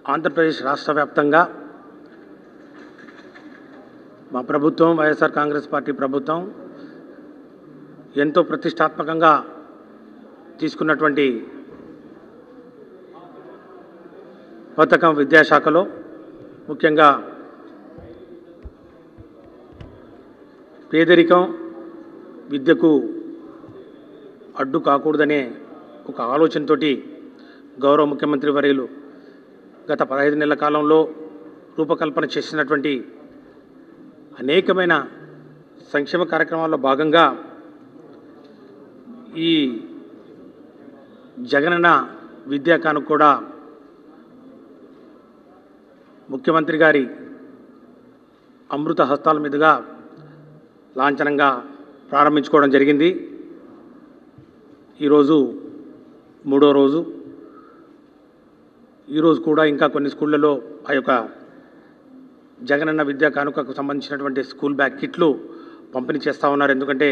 ఆంధ్రప్రదేశ్ రాష్ట్ర వ్యాప్తంగా మా ప్రభుత్వం వైఎస్ఆర్ కాంగ్రెస్ పార్టీ ప్రభుత్వం ఎంతో ప్రతిష్టాత్మకంగా తీసుకున్నటువంటి పథకం విద్యాశాఖలో ముఖ్యంగా పేదరికం విద్యకు అడ్డు కాకూడదనే ఒక ఆలోచనతోటి గౌరవ ముఖ్యమంత్రి వర్యులు గత పదహైదు నెలల కాలంలో రూపకల్పన చేసినటువంటి అనేకమైన సంక్షేమ కార్యక్రమాల్లో భాగంగా ఈ జగనన్న విద్యా కానుక కూడా ముఖ్యమంత్రి గారి అమృత హస్తాల మీదుగా లాంఛనంగా ప్రారంభించుకోవడం జరిగింది ఈరోజు మూడో రోజు ఈరోజు కూడా ఇంకా కొన్ని స్కూళ్ళలో ఆ యొక్క జగనన్న విద్యా కానుకకు సంబంధించినటువంటి స్కూల్ బ్యాగ్ కిట్లు పంపిణీ చేస్తూ ఉన్నారు ఎందుకంటే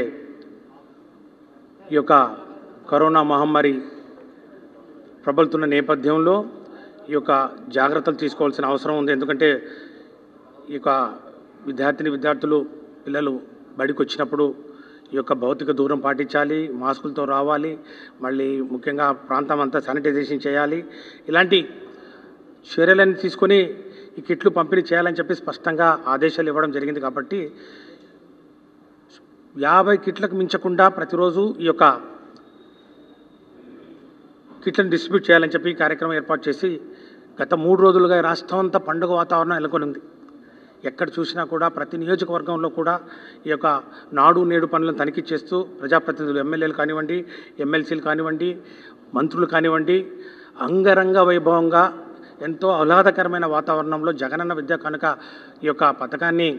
ఈ యొక్క కరోనా మహమ్మారి ప్రబలుతున్న నేపథ్యంలో ఈ యొక్క జాగ్రత్తలు తీసుకోవాల్సిన అవసరం ఉంది ఎందుకంటే ఈ యొక్క విద్యార్థిని విద్యార్థులు పిల్లలు బడికి వచ్చినప్పుడు ఈ యొక్క భౌతిక దూరం పాటించాలి మాస్కులతో రావాలి మళ్ళీ ముఖ్యంగా ప్రాంతం అంతా శానిటైజేషన్ చేయాలి ఇలాంటి చర్యలను తీసుకొని ఈ కిట్లు పంపిణీ చేయాలని చెప్పి స్పష్టంగా ఆదేశాలు ఇవ్వడం జరిగింది కాబట్టి యాభై కిట్లకు మించకుండా ప్రతిరోజు ఈ యొక్క కిట్లను డిస్ట్రిబ్యూట్ చేయాలని చెప్పి ఈ కార్యక్రమం ఏర్పాటు చేసి గత మూడు రోజులుగా ఈ రాష్ట్రం అంతా పండుగ వాతావరణం నెలకొని ఉంది ఎక్కడ చూసినా కూడా ప్రతి నియోజకవర్గంలో కూడా ఈ యొక్క నాడు నేడు పనులను తనిఖీ చేస్తూ ప్రజాప్రతినిధులు ఎమ్మెల్యేలు కానివ్వండి ఎమ్మెల్సీలు కానివ్వండి మంత్రులు కానివ్వండి అంగరంగ వైభవంగా ఎంతో ఆహ్లాదకరమైన వాతావరణంలో జగనన్న విద్యా కనుక ఈ యొక్క పథకాన్ని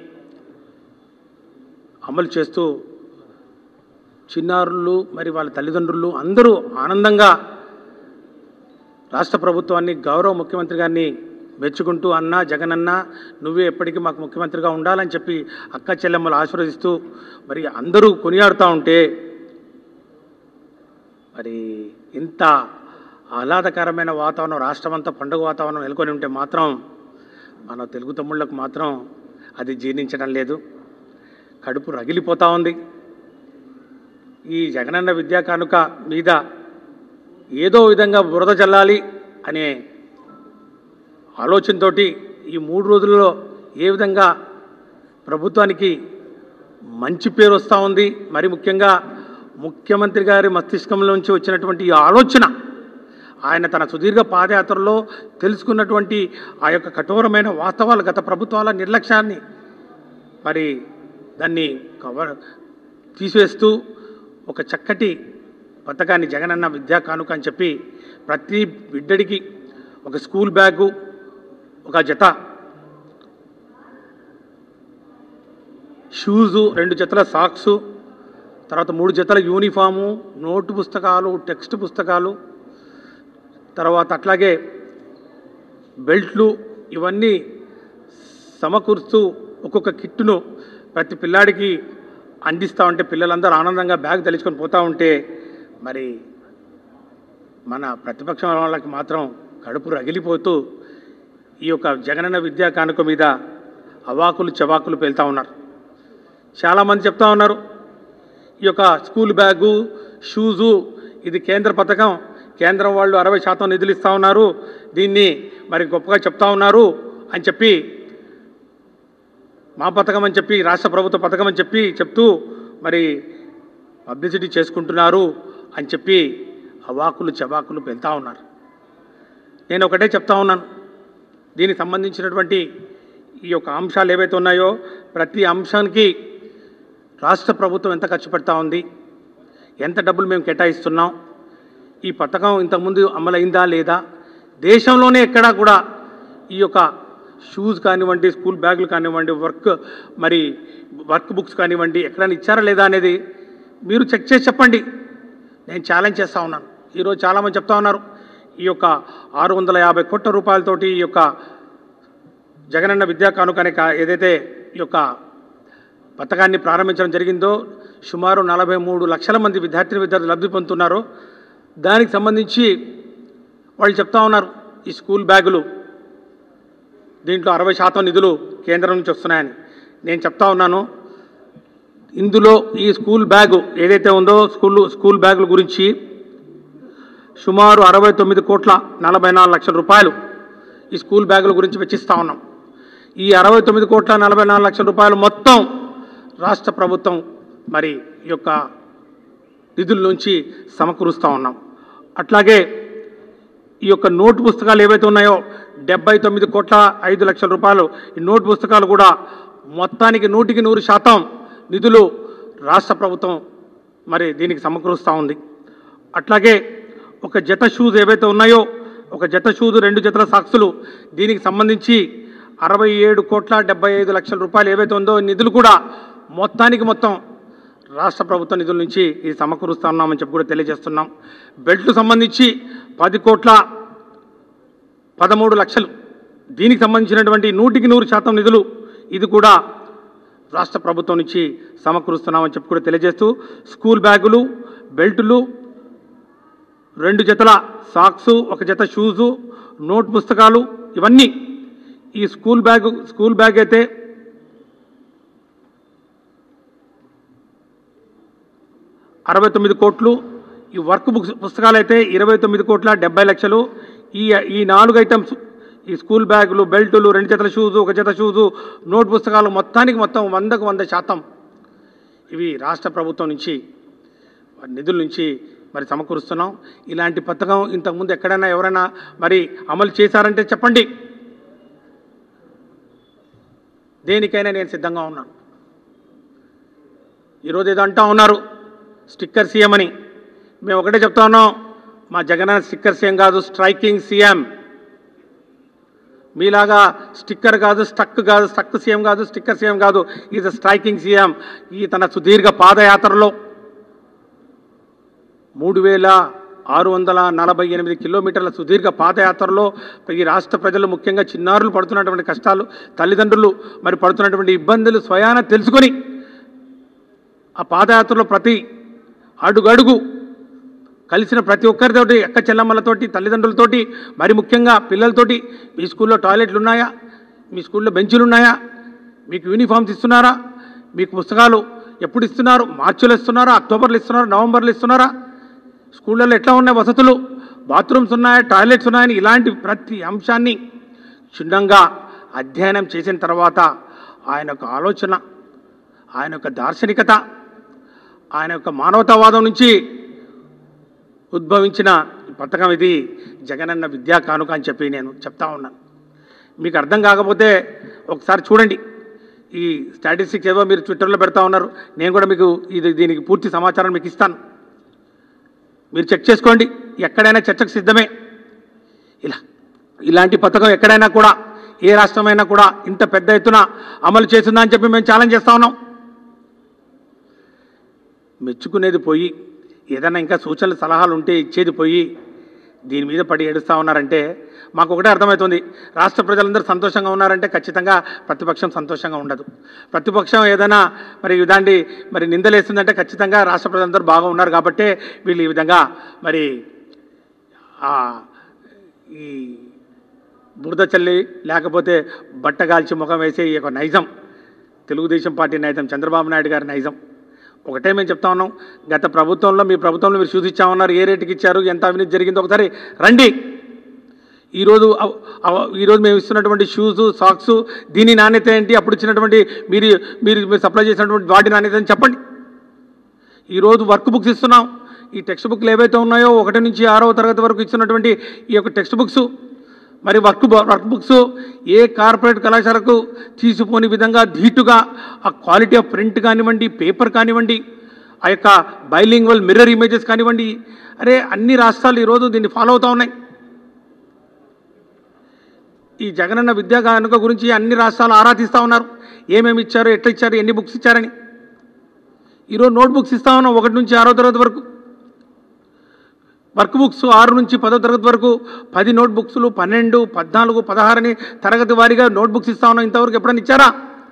అమలు చేస్తూ చిన్నారులు మరి వాళ్ళ తల్లిదండ్రులు అందరూ ఆనందంగా రాష్ట్ర ప్రభుత్వాన్ని గౌరవ ముఖ్యమంత్రి గారిని మెచ్చుకుంటూ అన్న జగనన్న నువ్వే ఎప్పటికీ మాకు ముఖ్యమంత్రిగా ఉండాలని చెప్పి అక్క చెల్లెమ్మలు ఆశీర్వదిస్తూ మరి అందరూ కొనియాడుతూ ఉంటే మరి ఇంత ఆహ్లాదకరమైన వాతావరణం రాష్ట్రమంతా పండుగ వాతావరణం నెలకొని ఉంటే మాత్రం మన తెలుగు తమ్ముళ్ళకు మాత్రం అది జీర్ణించడం లేదు కడుపు రగిలిపోతూ ఉంది ఈ జగనన్న విద్యా కానుక మీద ఏదో విధంగా బురద చల్లాలి అనే ఆలోచనతోటి ఈ మూడు రోజుల్లో ఏ విధంగా ప్రభుత్వానికి మంచి పేరు వస్తూ ఉంది మరి ముఖ్యంగా ముఖ్యమంత్రి గారి మస్తిష్కంలో నుంచి వచ్చినటువంటి ఈ ఆలోచన ఆయన తన సుదీర్ఘ పాదయాత్రలో తెలుసుకున్నటువంటి ఆ యొక్క కఠోరమైన వాస్తవాలు గత ప్రభుత్వాల నిర్లక్ష్యాన్ని మరి దాన్ని కవర్ తీసివేస్తూ ఒక చక్కటి పథకాన్ని జగనన్న విద్యా కానుక అని చెప్పి ప్రతి బిడ్డడికి ఒక స్కూల్ బ్యాగు ఒక జత షూజు రెండు జతల సాక్సు తర్వాత మూడు జతల యూనిఫాము నోటు పుస్తకాలు టెక్స్ట్ పుస్తకాలు తర్వాత అట్లాగే బెల్ట్లు ఇవన్నీ సమకూరుస్తూ ఒక్కొక్క కిట్టును ప్రతి పిల్లాడికి అందిస్తూ ఉంటే పిల్లలందరూ ఆనందంగా బ్యాగ్ తలుచుకొని పోతూ ఉంటే మరి మన ప్రతిపక్షం వాళ్ళకి మాత్రం కడుపు రగిలిపోతూ ఈ యొక్క జగనన్న విద్యా కానుక మీద అవాకులు చవాకులు పేలుతూ ఉన్నారు చాలామంది చెప్తా ఉన్నారు ఈ యొక్క స్కూల్ బ్యాగు షూజు ఇది కేంద్ర పథకం కేంద్రం వాళ్ళు అరవై శాతం నిధులు ఇస్తూ ఉన్నారు దీన్ని మరి గొప్పగా చెప్తా ఉన్నారు అని చెప్పి మా పథకం అని చెప్పి రాష్ట్ర ప్రభుత్వ పథకం అని చెప్పి చెప్తూ మరి పబ్లిసిటీ చేసుకుంటున్నారు అని చెప్పి అవాకులు చవాకులు పెళ్తా ఉన్నారు నేను ఒకటే చెప్తా ఉన్నాను దీనికి సంబంధించినటువంటి ఈ యొక్క అంశాలు ఏవైతే ఉన్నాయో ప్రతి అంశానికి రాష్ట్ర ప్రభుత్వం ఎంత ఖర్చు పెడతా ఉంది ఎంత డబ్బులు మేము కేటాయిస్తున్నాం ఈ పథకం ఇంతకుముందు అమలైందా లేదా దేశంలోనే ఎక్కడా కూడా ఈ యొక్క షూస్ కానివ్వండి స్కూల్ బ్యాగులు కానివ్వండి వర్క్ మరి వర్క్ బుక్స్ కానివ్వండి ఎక్కడైనా ఇచ్చారా లేదా అనేది మీరు చెక్ చేసి చెప్పండి నేను ఛాలెంజ్ చేస్తూ ఉన్నాను ఈరోజు చాలామంది చెప్తా ఉన్నారు ఈ యొక్క ఆరు వందల యాభై కోట్ల రూపాయలతోటి ఈ యొక్క జగనన్న విద్యా కానుక అనే కా- ఏదైతే ఈ యొక్క పథకాన్ని ప్రారంభించడం జరిగిందో సుమారు నలభై మూడు లక్షల మంది విద్యార్థిని విద్యార్థులు లబ్ధి పొందుతున్నారో దానికి సంబంధించి వాళ్ళు చెప్తా ఉన్నారు ఈ స్కూల్ బ్యాగులు దీంట్లో అరవై శాతం నిధులు కేంద్రం నుంచి వస్తున్నాయని నేను చెప్తా ఉన్నాను ఇందులో ఈ స్కూల్ బ్యాగు ఏదైతే ఉందో స్కూల్ స్కూల్ బ్యాగుల గురించి సుమారు అరవై తొమ్మిది కోట్ల నలభై నాలుగు లక్షల రూపాయలు ఈ స్కూల్ బ్యాగుల గురించి వెచ్చిస్తూ ఉన్నాం ఈ అరవై తొమ్మిది కోట్ల నలభై నాలుగు లక్షల రూపాయలు మొత్తం రాష్ట్ర ప్రభుత్వం మరి ఈ యొక్క నిధుల నుంచి సమకూరుస్తూ ఉన్నాం అట్లాగే ఈ యొక్క నోటు పుస్తకాలు ఏవైతే ఉన్నాయో డెబ్బై తొమ్మిది కోట్ల ఐదు లక్షల రూపాయలు ఈ నోటు పుస్తకాలు కూడా మొత్తానికి నూటికి నూరు శాతం నిధులు రాష్ట్ర ప్రభుత్వం మరి దీనికి సమకూరుస్తూ ఉంది అట్లాగే ఒక జత షూస్ ఏవైతే ఉన్నాయో ఒక జత షూస్ రెండు జతల సాక్సులు దీనికి సంబంధించి అరవై ఏడు కోట్ల డెబ్బై ఐదు లక్షల రూపాయలు ఏవైతే ఉందో ఈ నిధులు కూడా మొత్తానికి మొత్తం రాష్ట్ర ప్రభుత్వ నిధుల నుంచి ఇది సమకూరుస్తా ఉన్నామని చెప్పి కూడా తెలియజేస్తున్నాం బెల్ట్లు సంబంధించి పది కోట్ల పదమూడు లక్షలు దీనికి సంబంధించినటువంటి నూటికి నూరు శాతం నిధులు ఇది కూడా రాష్ట్ర ప్రభుత్వం నుంచి సమకూరుస్తున్నామని చెప్పి కూడా తెలియజేస్తూ స్కూల్ బ్యాగులు బెల్టులు రెండు జతల సాక్సు ఒక జత షూజు నోట్ పుస్తకాలు ఇవన్నీ ఈ స్కూల్ బ్యాగ్ స్కూల్ బ్యాగ్ అయితే అరవై తొమ్మిది కోట్లు ఈ వర్క్ బుక్స్ పుస్తకాలు అయితే ఇరవై తొమ్మిది కోట్ల డెబ్బై లక్షలు ఈ ఈ నాలుగు ఐటమ్స్ ఈ స్కూల్ బ్యాగులు బెల్టులు రెండు జతల షూజు ఒక జత షూజు నోట్ పుస్తకాలు మొత్తానికి మొత్తం వందకు వంద శాతం ఇవి రాష్ట్ర ప్రభుత్వం నుంచి నిధుల నుంచి మరి సమకూరుస్తున్నాం ఇలాంటి పథకం ఇంతకుముందు ఎక్కడైనా ఎవరైనా మరి అమలు చేశారంటే చెప్పండి దేనికైనా నేను సిద్ధంగా ఉన్నాను ఈరోజు ఏదో అంటా ఉన్నారు స్టిక్కర్ సీఎం అని మేము ఒకటే చెప్తా ఉన్నాం మా జగనన్న స్టిక్కర్ సీఎం కాదు స్ట్రైకింగ్ సీఎం మీలాగా స్టిక్కర్ కాదు స్టక్ కాదు స్టక్ సీఎం కాదు స్టిక్కర్ సీఎం కాదు ఈజ్ స్ట్రైకింగ్ సీఎం ఈ తన సుదీర్ఘ పాదయాత్రలో మూడు వేల ఆరు వందల నలభై ఎనిమిది కిలోమీటర్ల సుదీర్ఘ పాదయాత్రలో ఈ రాష్ట్ర ప్రజలు ముఖ్యంగా చిన్నారులు పడుతున్నటువంటి కష్టాలు తల్లిదండ్రులు మరి పడుతున్నటువంటి ఇబ్బందులు స్వయాన తెలుసుకొని ఆ పాదయాత్రలో ప్రతి అడుగడుగు కలిసిన ప్రతి ఒక్కరితోటి అక్క చెల్లమ్మలతోటి తల్లిదండ్రులతోటి మరి ముఖ్యంగా పిల్లలతోటి మీ స్కూల్లో టాయిలెట్లు ఉన్నాయా మీ స్కూల్లో బెంచులు ఉన్నాయా మీకు యూనిఫామ్స్ ఇస్తున్నారా మీకు పుస్తకాలు ఎప్పుడు ఇస్తున్నారు మార్చిలో ఇస్తున్నారా అక్టోబర్లో ఇస్తున్నారా నవంబర్లో ఇస్తున్నారా స్కూళ్ళల్లో ఎట్లా ఉన్నాయి వసతులు బాత్రూమ్స్ ఉన్నాయా టాయిలెట్స్ ఉన్నాయని ఇలాంటి ప్రతి అంశాన్ని క్షుణ్ణంగా అధ్యయనం చేసిన తర్వాత ఆయన యొక్క ఆలోచన ఆయన యొక్క దార్శనికత ఆయన యొక్క మానవతావాదం నుంచి ఉద్భవించిన ఈ పథకం ఇది జగనన్న విద్యా కానుక అని చెప్పి నేను చెప్తా ఉన్నాను మీకు అర్థం కాకపోతే ఒకసారి చూడండి ఈ స్టాటిస్టిక్స్ ఏవో మీరు ట్విట్టర్లో పెడతా ఉన్నారు నేను కూడా మీకు ఇది దీనికి పూర్తి సమాచారం మీకు ఇస్తాను మీరు చెక్ చేసుకోండి ఎక్కడైనా చర్చకు సిద్ధమే ఇలా ఇలాంటి పథకం ఎక్కడైనా కూడా ఏ రాష్ట్రమైనా కూడా ఇంత పెద్ద ఎత్తున అమలు చేస్తుందా అని చెప్పి మేము ఛాలెంజ్ చేస్తా ఉన్నాం మెచ్చుకునేది పోయి ఏదైనా ఇంకా సూచనలు సలహాలు ఉంటే ఇచ్చేది పోయి దీని మీద పడి ఏడుస్తూ ఉన్నారంటే మాకు ఒకటే అర్థమవుతుంది రాష్ట్ర ప్రజలందరూ సంతోషంగా ఉన్నారంటే ఖచ్చితంగా ప్రతిపక్షం సంతోషంగా ఉండదు ప్రతిపక్షం ఏదైనా మరి ఇదాంటి మరి నిందలేస్తుందంటే ఖచ్చితంగా రాష్ట్ర ప్రజలందరూ బాగా ఉన్నారు కాబట్టే వీళ్ళు ఈ విధంగా మరి ఆ, ఈ బురద చల్లి లేకపోతే బట్టగాల్చి ముఖం వేసే ఈ యొక్క నైజం తెలుగుదేశం పార్టీ నైజం చంద్రబాబు నాయుడు గారి నైజం ఒకటే మేము చెప్తా ఉన్నాం గత ప్రభుత్వంలో మీ ప్రభుత్వంలో మీరు షూస్ ఇచ్చామన్నారు ఏ రేటుకి ఇచ్చారు ఎంత అవినీతి జరిగిందో ఒకసారి రండి ఈరోజు అవ- అవ- ఈరోజు మేము ఇస్తున్నటువంటి షూస్ సాక్స్ దీని నాణ్యత ఏంటి అప్పుడు ఇచ్చినటువంటి మీరు మీరు మీరు సప్లై చేసినటువంటి వాటి నాణ్యత అని చెప్పండి ఈరోజు వర్క్ బుక్స్ ఇస్తున్నాం ఈ టెక్స్ట్ బుక్లు ఏవైతే ఉన్నాయో ఒకటి నుంచి ఆరవ తరగతి వరకు ఇస్తున్నటువంటి ఈ యొక్క టెక్స్ట్ బుక్స్ మరి వర్క్ బు- వర్క్ బుక్స్ ఏ కార్పొరేట్ కళాశాలకు తీసిపోని విధంగా ధీటుగా ఆ క్వాలిటీ ఆఫ్ ప్రింట్ కానివ్వండి పేపర్ కానివ్వండి ఆ యొక్క బైలింగ్వల్ మిర్రర్ ఇమేజెస్ కానివ్వండి అరే అన్ని రాష్ట్రాలు ఈరోజు దీన్ని ఫాలో అవుతూ ఉన్నాయి ఈ జగనన్న విద్యా కానుక గురించి అన్ని రాష్ట్రాలు ఆరా తీస్తూ ఉన్నారు ఏమేమి ఇచ్చారు ఎట్లా ఇచ్చారు ఎన్ని బుక్స్ ఇచ్చారని ఈరోజు నోట్ బుక్స్ ఇస్తా ఉన్నాం ఒకటి నుంచి ఆరో తరగతి వరకు వర్క్ బుక్స్ ఆరు నుంచి పదో తరగతి వరకు పది నోట్ బుక్స్లు పన్నెండు పద్నాలుగు పదహారని తరగతి వారీగా నోట్ బుక్స్ ఇస్తా ఉన్నాం ఇంతవరకు ఎప్పుడైనా ఇచ్చారా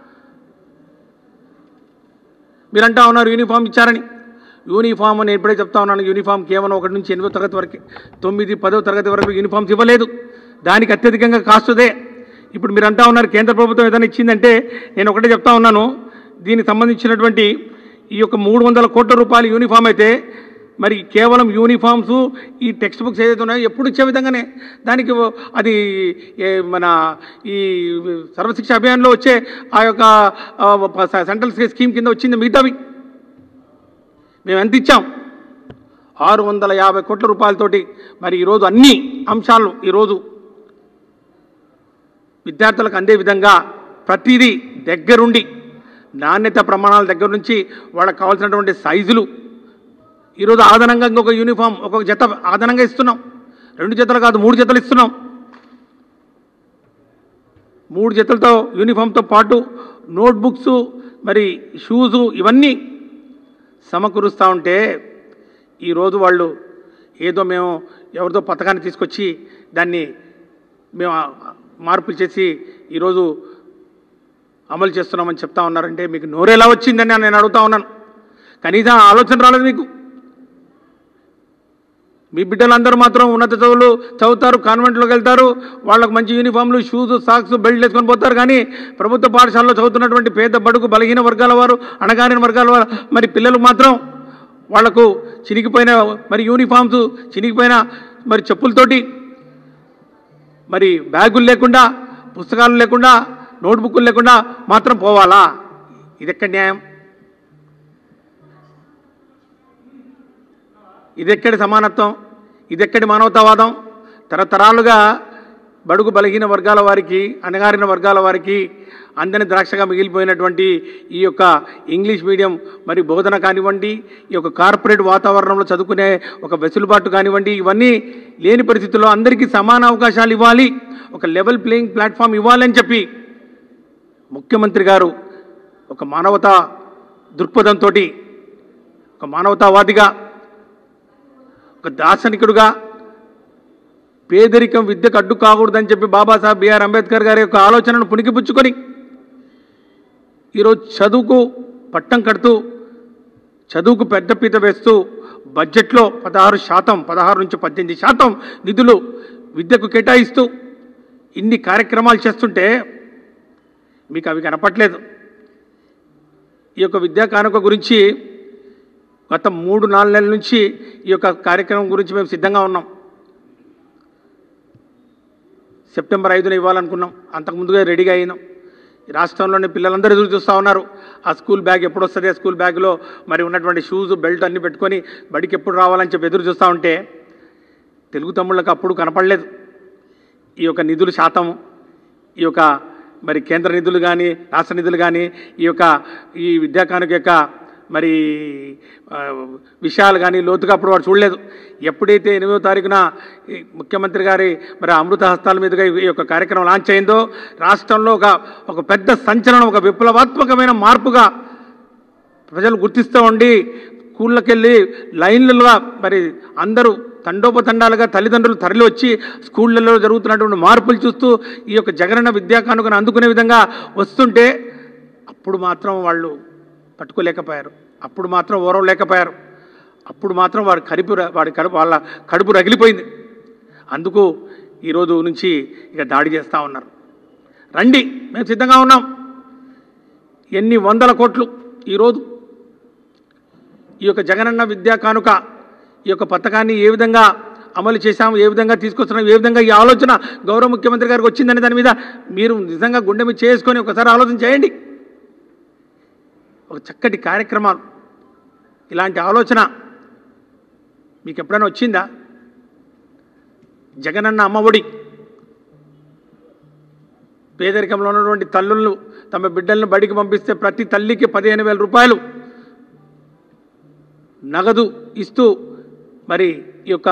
మీరంటా ఉన్నారు యూనిఫామ్ ఇచ్చారని యూనిఫామ్ అని ఎప్పుడే చెప్తా ఉన్నాను యూనిఫామ్ కేవలం ఒకటి నుంచి ఎనిమిదో తరగతి వరకు తొమ్మిది పదో తరగతి వరకు యూనిఫామ్స్ ఇవ్వలేదు దానికి అత్యధికంగా కాస్టుదే ఇప్పుడు మీరు అంటా ఉన్నారు కేంద్ర ప్రభుత్వం ఏదైనా ఇచ్చిందంటే నేను ఒకటే చెప్తా ఉన్నాను దీనికి సంబంధించినటువంటి ఈ యొక్క మూడు వందల కోట్ల రూపాయల యూనిఫామ్ అయితే మరి కేవలం యూనిఫామ్స్ ఈ టెక్స్ట్ బుక్స్ ఏదైతే ఉన్నాయో ఎప్పుడు ఇచ్చే విధంగానే దానికి ఓ- అది ఏ మన ఈ సర్వశిక్ష అభియాన్లో వచ్చే ఆ యొక్క ఆ, ప- సెంట్రల్ స్కీమ్ కింద వచ్చింది మిగతావి మేము ఎంత ఇచ్చాం ఆరు వందల యాభై కోట్ల రూపాయలతోటి మరి ఈరోజు అన్ని అంశాలు ఈరోజు విద్యార్థులకు అందే విధంగా ప్రతిదీ దగ్గరుండి నాణ్యత ప్రమాణాల దగ్గర నుంచి వాళ్ళకి కావాల్సినటువంటి సైజులు ఈరోజు అదనంగా ఇంకొక యూనిఫామ్ ఒక్కొక్క జత అదనంగా ఇస్తున్నాం రెండు జతలు కాదు మూడు జతలు ఇస్తున్నాం మూడు జతలతో యూనిఫామ్తో పాటు నోట్బుక్స్ మరి షూజు ఇవన్నీ సమకూరుస్తూ ఉంటే ఈరోజు వాళ్ళు ఏదో మేము ఎవరిదో పథకాన్ని తీసుకొచ్చి దాన్ని మేము ఆ- మార్పులు చేసి ఈరోజు అమలు చేస్తున్నామని చెప్తా ఉన్నారంటే మీకు నోరెలా వచ్చిందని నేను అడుగుతా ఉన్నాను కనీసం ఆ ఆలోచన రాలేదు మీకు మీ బిడ్డలందరూ మాత్రం ఉన్నత చదువులు చదువుతారు కాన్వెంట్లోకి వెళ్తారు వాళ్ళకు మంచి యూనిఫామ్లు షూస్ సాక్స్ బెల్ట్ వేసుకొని పోతారు కానీ ప్రభుత్వ పాఠశాలలో చదువుతున్నటువంటి పేద బడుగు బలహీన వర్గాల వారు అణగారిన వర్గాల వారు మరి పిల్లలు మాత్రం వాళ్లకు చినిగిపోయిన మరి యూనిఫామ్స్ చినిగిపోయిన మరి చెప్పులతోటి మరి బ్యాగులు లేకుండా పుస్తకాలు లేకుండా నోట్బుక్లు లేకుండా మాత్రం పోవాలా ఇది ఎక్కడ న్యాయం ఇదెక్కడి సమానత్వం ఇదెక్కడి మానవతావాదం తరతరాలుగా బడుగు బలహీన వర్గాల వారికి అణగారిన వర్గాల వారికి అందని ద్రాక్షగా మిగిలిపోయినటువంటి ఈ యొక్క ఇంగ్లీష్ మీడియం మరి బోధన కానివ్వండి ఈ యొక్క కార్పొరేట్ వాతావరణంలో చదువుకునే ఒక వెసులుబాటు కానివ్వండి ఇవన్నీ లేని పరిస్థితుల్లో అందరికీ సమాన అవకాశాలు ఇవ్వాలి ఒక లెవెల్ ప్లేయింగ్ ప్లాట్ఫామ్ ఇవ్వాలని చెప్పి ముఖ్యమంత్రి గారు ఒక మానవతా దృక్పథంతో ఒక మానవతావాదిగా ఒక దార్శనికుడుగా పేదరికం విద్యకు అడ్డు కాకూడదని చెప్పి బాబాసాహెబ్ బిఆర్ అంబేద్కర్ గారి యొక్క ఆలోచనను పుణికిపుచ్చుకొని ఈరోజు చదువుకు పట్టం కడుతూ చదువుకు పెద్దపీత వేస్తూ బడ్జెట్లో పదహారు శాతం పదహారు నుంచి పద్దెనిమిది శాతం నిధులు విద్యకు కేటాయిస్తూ ఇన్ని కార్యక్రమాలు చేస్తుంటే మీకు అవి కనపట్లేదు ఈ యొక్క విద్యా కానుక గురించి గత మూడు నాలుగు నెలల నుంచి ఈ యొక్క కార్యక్రమం గురించి మేము సిద్ధంగా ఉన్నాం సెప్టెంబర్ ఐదున ఇవ్వాలనుకున్నాం అంతకుముందుగా రెడీగా అయినాం ఈ రాష్ట్రంలోని పిల్లలందరూ ఎదురు చూస్తూ ఉన్నారు ఆ స్కూల్ బ్యాగ్ ఎప్పుడు వస్తుంది ఆ స్కూల్ బ్యాగ్లో మరి ఉన్నటువంటి షూస్ బెల్ట్ అన్ని పెట్టుకొని బడికి ఎప్పుడు రావాలని చెప్పి ఎదురు చూస్తూ ఉంటే తెలుగు తమ్ముళ్ళకు అప్పుడు కనపడలేదు ఈ యొక్క నిధుల శాతం ఈ యొక్క మరి కేంద్ర నిధులు కానీ రాష్ట్ర నిధులు కానీ ఈ యొక్క ఈ విద్యాకానుక యొక్క మరి ఆ, విషయాలు కానీ లోతుగా అప్పుడు వాడు చూడలేదు ఎప్పుడైతే ఎనిమిదో తారీఖున ఈ ముఖ్యమంత్రి గారి మరి అమృత హస్తాల మీదుగా ఈ యొక్క కార్యక్రమం లాంచ్ అయిందో రాష్ట్రంలో ఒక ఒక పెద్ద సంచలనం ఒక విప్లవాత్మకమైన మార్పుగా ప్రజలు గుర్తిస్తూ ఉండి స్కూళ్ళకెళ్ళి లైన్లుగా మరి అందరూ తండోపతండాలుగా తల్లిదండ్రులు తరలి వచ్చి స్కూళ్ళల్లో జరుగుతున్నటువంటి మార్పులు చూస్తూ ఈ యొక్క జగనన్న విద్యా కానుకను అందుకునే విధంగా వస్తుంటే అప్పుడు మాత్రం వాళ్ళు పట్టుకోలేకపోయారు అప్పుడు మాత్రం ఓరవలేకపోయారు అప్పుడు మాత్రం వాడి కడుపు ర- వాడి కడుపు వాళ్ళ కడుపు రగిలిపోయింది అందుకు ఈరోజు నుంచి ఇక దాడి చేస్తూ ఉన్నారు రండి మేము సిద్ధంగా ఉన్నాం ఎన్ని వందల కోట్లు ఈరోజు ఈ యొక్క జగనన్న విద్యా కానుక ఈ యొక్క పథకాన్ని ఏ విధంగా అమలు చేశాము ఏ విధంగా తీసుకొస్తున్నాం ఏ విధంగా ఈ ఆలోచన గౌరవ ముఖ్యమంత్రి గారికి వచ్చిందనే దాని మీద మీరు నిజంగా గుండె మీద చేసుకొని ఒకసారి ఆలోచన చేయండి ఒక చక్కటి కార్యక్రమాలు ఇలాంటి ఆలోచన మీకు ఎప్పుడైనా వచ్చిందా జగనన్న అమ్మఒడి పేదరికంలో ఉన్నటువంటి తల్లులను తమ బిడ్డలను బడికి పంపిస్తే ప్రతి తల్లికి పదిహేను వేల రూపాయలు నగదు ఇస్తూ మరి ఈ యొక్క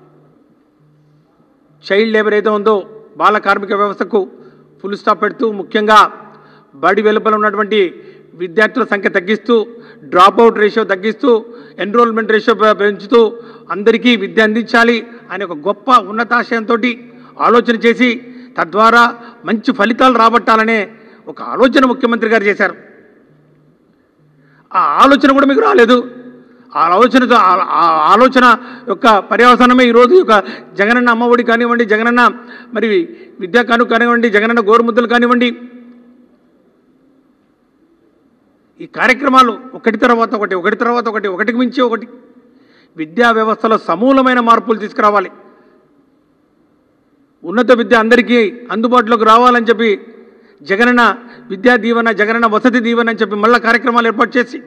చైల్డ్ లేబర్ ఏదో ఉందో బాల కార్మిక వ్యవస్థకు ఫుల్ స్టాప్ పెడుతూ ముఖ్యంగా బడి వెలుపల ఉన్నటువంటి విద్యార్థుల సంఖ్య తగ్గిస్తూ డ్రాప్ అవుట్ రేషియో తగ్గిస్తూ ఎన్రోల్మెంట్ రేషియో పె- పెంచుతూ అందరికీ విద్య అందించాలి అనే ఒక గొప్ప ఉన్నతాశయంతో ఆలోచన చేసి తద్వారా మంచి ఫలితాలు రాబట్టాలనే ఒక ఆలోచన ముఖ్యమంత్రి గారు చేశారు ఆ ఆలోచన కూడా మీకు రాలేదు ఆ ఆలోచనతో ఆ- ఆ ఆలోచన యొక్క పర్యవసానమే ఈరోజు ఈ యొక్క జగనన్న అమ్మఒడి కానివ్వండి జగనన్న మరి విద్యా కాను కానివ్వండి జగనన్న గోరుముద్దలు కానివ్వండి ఈ కార్యక్రమాలు ఒకటి తర్వాత ఒకటి ఒకటి తర్వాత ఒకటి ఒకటికి మించి ఒకటి విద్యా వ్యవస్థలో సమూలమైన మార్పులు తీసుకురావాలి ఉన్నత విద్య అందరికీ అందుబాటులోకి రావాలని చెప్పి జగనన్న విద్యా దీవెన జగనన్న వసతి దీవెన అని చెప్పి మళ్ళా కార్యక్రమాలు ఏర్పాటు చేసి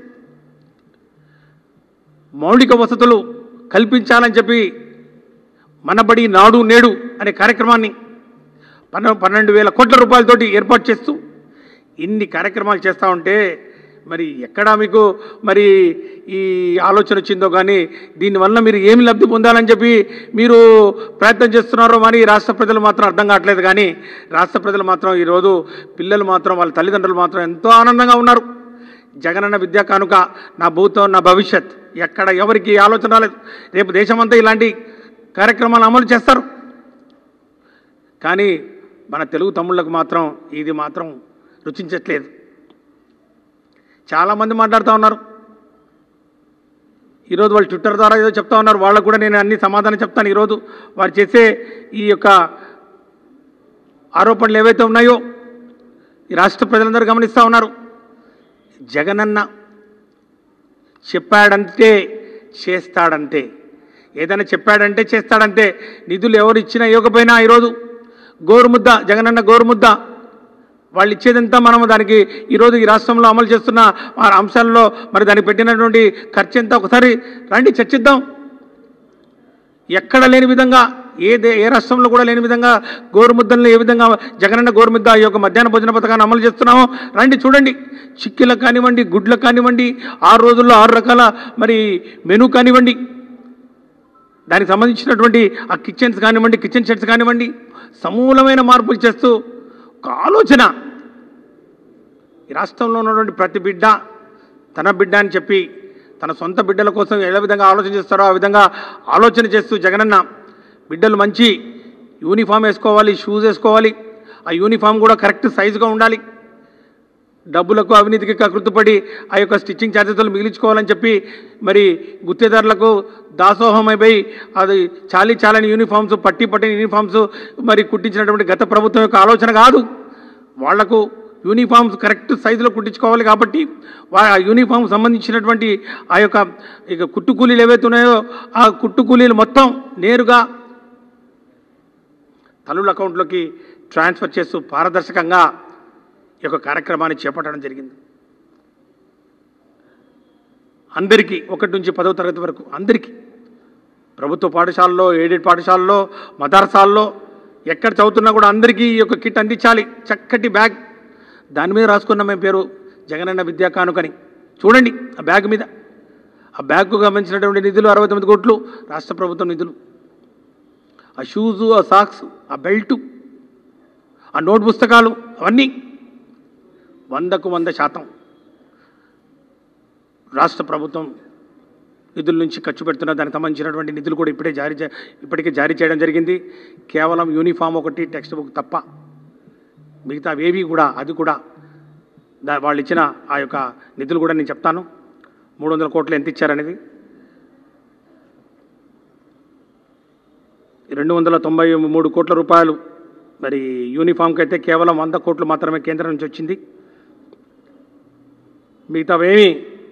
మౌలిక వసతులు కల్పించాలని చెప్పి మనబడి నాడు నేడు అనే కార్యక్రమాన్ని పన్న పన్నెండు వేల కోట్ల రూపాయలతోటి ఏర్పాటు చేస్తూ ఇన్ని కార్యక్రమాలు చేస్తూ ఉంటే మరి ఎక్కడా మీకు మరి ఈ ఆలోచన వచ్చిందో కానీ దీనివల్ల మీరు ఏమి లబ్ధి పొందాలని చెప్పి మీరు ప్రయత్నం చేస్తున్నారో మరి రాష్ట్ర ప్రజలు మాత్రం అర్థం కావట్లేదు కానీ రాష్ట్ర ప్రజలు మాత్రం ఈరోజు పిల్లలు మాత్రం వాళ్ళ తల్లిదండ్రులు మాత్రం ఎంతో ఆనందంగా ఉన్నారు జగనన్న విద్యా కానుక నా భూతం నా భవిష్యత్ ఎక్కడ ఎవరికి ఈ ఆలోచన రాలేదు రేపు దేశమంతా ఇలాంటి కార్యక్రమాలు అమలు చేస్తారు కానీ మన తెలుగు తమ్ముళ్ళకు మాత్రం ఇది మాత్రం రుచించట్లేదు చాలామంది మాట్లాడుతూ ఉన్నారు ఈరోజు వాళ్ళు ట్విట్టర్ ద్వారా ఏదో చెప్తా ఉన్నారు వాళ్ళకు కూడా నేను అన్ని సమాధానం చెప్తాను ఈరోజు వారు చేసే ఈ యొక్క ఆరోపణలు ఏవైతే ఉన్నాయో ఈ రాష్ట్ర ప్రజలందరూ గమనిస్తూ ఉన్నారు జగనన్న చెప్పాడంటే చేస్తాడంటే ఏదైనా చెప్పాడంటే చేస్తాడంటే నిధులు ఎవరు ఇచ్చినా ఇవ్వకపోయినా ఈరోజు గోరుముద్ద జగనన్న గోరుముద్ద వాళ్ళు ఇచ్చేదంతా మనం దానికి ఈరోజు ఈ రాష్ట్రంలో అమలు చేస్తున్న ఆ అంశాల్లో మరి దానికి పెట్టినటువంటి ఖర్చు ఎంత ఒకసారి రండి చర్చిద్దాం ఎక్కడ లేని విధంగా ఏ దే ఏ రాష్ట్రంలో కూడా లేని విధంగా గోరుముద్దలను ఏ విధంగా జగనన్న గోరుముద్ద ఈ యొక్క మధ్యాహ్న భోజన పథకాన్ని అమలు చేస్తున్నామో రండి చూడండి చిక్కిలకు కానివ్వండి గుడ్లకు కానివ్వండి ఆరు రోజుల్లో ఆరు రకాల మరి మెనూ కానివ్వండి దానికి సంబంధించినటువంటి ఆ కిచెన్స్ కానివ్వండి కిచెన్ సెట్స్ కానివ్వండి సమూలమైన మార్పులు చేస్తూ ఒక ఆలోచన ఈ రాష్ట్రంలో ఉన్నటువంటి ప్రతి బిడ్డ తన బిడ్డ అని చెప్పి తన సొంత బిడ్డల కోసం ఏ విధంగా ఆలోచన చేస్తారో ఆ విధంగా ఆలోచన చేస్తూ జగనన్న బిడ్డలు మంచి యూనిఫామ్ వేసుకోవాలి షూస్ వేసుకోవాలి ఆ యూనిఫామ్ కూడా కరెక్ట్ సైజుగా ఉండాలి డబ్బులకు అవినీతికి కకృతపడి ఆ యొక్క స్టిచ్చింగ్ ఛార్జెస్లు మిగిలించుకోవాలని చెప్పి మరి గుత్తేదారులకు దాసోహమైపోయి అది చాలీ చాలని యూనిఫామ్స్ పట్టి పట్టిన యూనిఫామ్స్ మరి కుట్టించినటువంటి గత ప్రభుత్వం యొక్క ఆలోచన కాదు వాళ్లకు యూనిఫామ్స్ కరెక్ట్ సైజులో కుట్టించుకోవాలి కాబట్టి వా ఆ యూనిఫామ్ సంబంధించినటువంటి ఆ యొక్క ఇక కుట్టు కూలీలు ఏవైతే ఉన్నాయో ఆ కుట్టు కూలీలు మొత్తం నేరుగా తల్లుల అకౌంట్లోకి ట్రాన్స్ఫర్ చేస్తూ పారదర్శకంగా ఈ యొక్క కార్యక్రమాన్ని చేపట్టడం జరిగింది అందరికీ ఒకటి నుంచి పదవ తరగతి వరకు అందరికీ ప్రభుత్వ పాఠశాలలో ఎయిడెడ్ పాఠశాలలో మదర్సాల్లో ఎక్కడ చదువుతున్నా కూడా అందరికీ ఈ యొక్క కిట్ అందించాలి చక్కటి బ్యాగ్ దాని మీద రాసుకున్న మేము పేరు జగనన్న విద్యా కానుకని చూడండి ఆ బ్యాగ్ మీద ఆ బ్యాగ్కు గమనించినటువంటి నిధులు అరవై తొమ్మిది కోట్లు రాష్ట్ర ప్రభుత్వం నిధులు ఆ షూజు ఆ సాక్స్ ఆ బెల్టు ఆ నోట్ పుస్తకాలు అవన్నీ వందకు వంద శాతం రాష్ట్ర ప్రభుత్వం నిధుల నుంచి ఖర్చు పెడుతున్న దానికి సంబంధించినటువంటి నిధులు కూడా ఇప్పుడే జారీ చే ఇప్పటికే జారీ చేయడం జరిగింది కేవలం యూనిఫామ్ ఒకటి టెక్స్ట్ బుక్ తప్ప మిగతా ఏవి కూడా అది కూడా దా వాళ్ళు ఇచ్చిన ఆ యొక్క నిధులు కూడా నేను చెప్తాను మూడు వందల కోట్లు ఎంత ఇచ్చారనేది రెండు వందల తొంభై మూడు కోట్ల రూపాయలు మరి యూనిఫామ్కి అయితే కేవలం వంద కోట్లు మాత్రమే కేంద్రం నుంచి వచ్చింది మిగతావేమి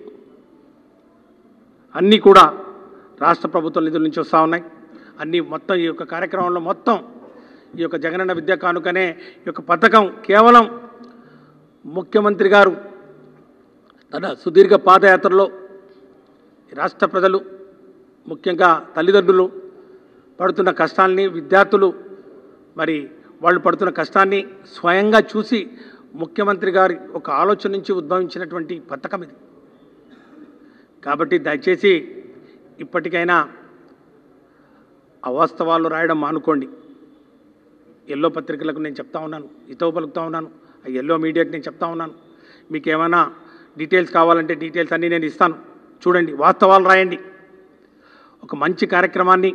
అన్నీ కూడా రాష్ట్ర ప్రభుత్వం నిధుల నుంచి వస్తూ ఉన్నాయి అన్నీ మొత్తం ఈ యొక్క కార్యక్రమంలో మొత్తం ఈ యొక్క జగనన్న విద్యా కానుకనే ఈ యొక్క పథకం కేవలం ముఖ్యమంత్రి గారు తన సుదీర్ఘ పాదయాత్రలో రాష్ట్ర ప్రజలు ముఖ్యంగా తల్లిదండ్రులు పడుతున్న కష్టాల్ని విద్యార్థులు మరి వాళ్ళు పడుతున్న కష్టాన్ని స్వయంగా చూసి ముఖ్యమంత్రి గారి ఒక ఆలోచన నుంచి ఉద్భవించినటువంటి పథకం ఇది కాబట్టి దయచేసి ఇప్పటికైనా అవాస్తవాలు రాయడం మానుకోండి ఎల్లో పత్రికలకు నేను చెప్తా ఉన్నాను ఇతవ పలుకుతా ఉన్నాను ఆ ఎల్లో మీడియాకి నేను చెప్తా ఉన్నాను మీకు ఏమైనా డీటెయిల్స్ కావాలంటే డీటెయిల్స్ అన్నీ నేను ఇస్తాను చూడండి వాస్తవాలు రాయండి ఒక మంచి కార్యక్రమాన్ని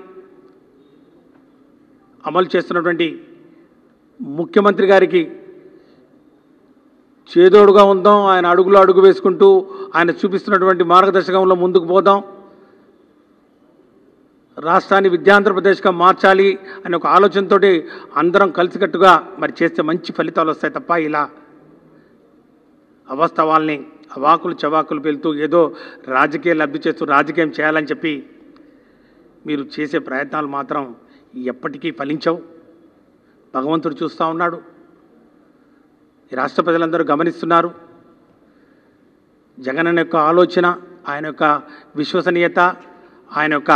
అమలు చేస్తున్నటువంటి ముఖ్యమంత్రి గారికి చేదోడుగా ఉందాం ఆయన అడుగులో అడుగు వేసుకుంటూ ఆయన చూపిస్తున్నటువంటి మార్గదర్శకంలో ముందుకు పోదాం రాష్ట్రాన్ని విద్యాంధ్రప్రదేశ్గా మార్చాలి అనే ఒక ఆలోచనతోటి అందరం కలిసికట్టుగా మరి చేస్తే మంచి ఫలితాలు వస్తాయి తప్ప ఇలా అవాస్తవాల్ని అవాకులు చవాకులు పెళ్తూ ఏదో రాజకీయ లబ్ధి చేస్తూ రాజకీయం చేయాలని చెప్పి మీరు చేసే ప్రయత్నాలు మాత్రం ఎప్పటికీ ఫలించవు భగవంతుడు చూస్తూ ఉన్నాడు ఈ రాష్ట్ర ప్రజలందరూ గమనిస్తున్నారు జగన్ యొక్క ఆలోచన ఆయన యొక్క విశ్వసనీయత ఆయన యొక్క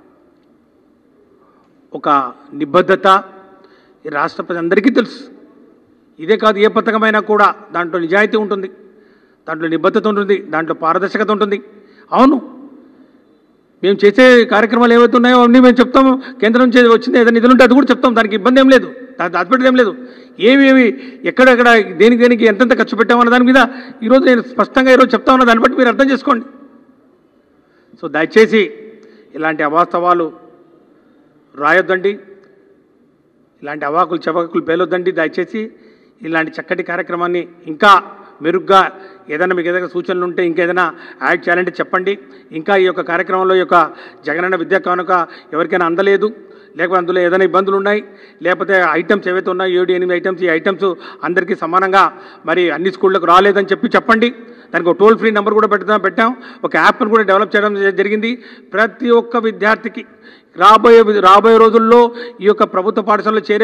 ఒక నిబద్ధత ఈ రాష్ట్ర ప్రజలందరికీ తెలుసు ఇదే కాదు ఏ పథకమైనా కూడా దాంట్లో నిజాయితీ ఉంటుంది దాంట్లో నిబద్ధత ఉంటుంది దాంట్లో పారదర్శకత ఉంటుంది అవును మేము చేసే కార్యక్రమాలు ఏవైతే ఉన్నాయో అన్నీ మేము చెప్తాము కేంద్రం నుంచి వచ్చింది ఏదైనా నిధులు ఉంటే అది కూడా చెప్తాం దానికి ఇబ్బంది ఏం లేదు దానికి దాచిపెట్టేది ఏం లేదు ఏమి ఏమి ఎక్కడెక్కడ దేనికి దేనికి ఎంతెంత ఖర్చు పెట్టామన్న దాని మీద ఈరోజు నేను స్పష్టంగా ఈరోజు చెప్తా ఉన్నా దాన్ని బట్టి మీరు అర్థం చేసుకోండి సో దయచేసి ఇలాంటి అవాస్తవాలు రాయొద్దండి ఇలాంటి అవాకులు చవాకులు పేలొద్దండి దయచేసి ఇలాంటి చక్కటి కార్యక్రమాన్ని ఇంకా మెరుగ్గా ఏదైనా మీకు ఏదైనా సూచనలు ఉంటే ఇంకేదైనా యాడ్ చేయాలంటే చెప్పండి ఇంకా ఈ యొక్క కార్యక్రమంలో ఈ యొక్క జగనన్న విద్యా కానుక ఎవరికైనా అందలేదు లేకపోతే అందులో ఏదైనా ఇబ్బందులు ఉన్నాయి లేకపోతే ఐటమ్స్ ఏవైతే ఉన్నాయో ఏడు ఎనిమిది ఐటమ్స్ ఈ ఐటమ్స్ అందరికీ సమానంగా మరి అన్ని స్కూళ్ళకు రాలేదని చెప్పి చెప్పండి దానికి ఒక టోల్ ఫ్రీ నెంబర్ కూడా పెడతాం పెట్టాం ఒక యాప్ను కూడా డెవలప్ చేయడం జరిగింది ప్రతి ఒక్క విద్యార్థికి రాబోయే రాబోయే రోజుల్లో ఈ యొక్క ప్రభుత్వ పాఠశాలలో చేరే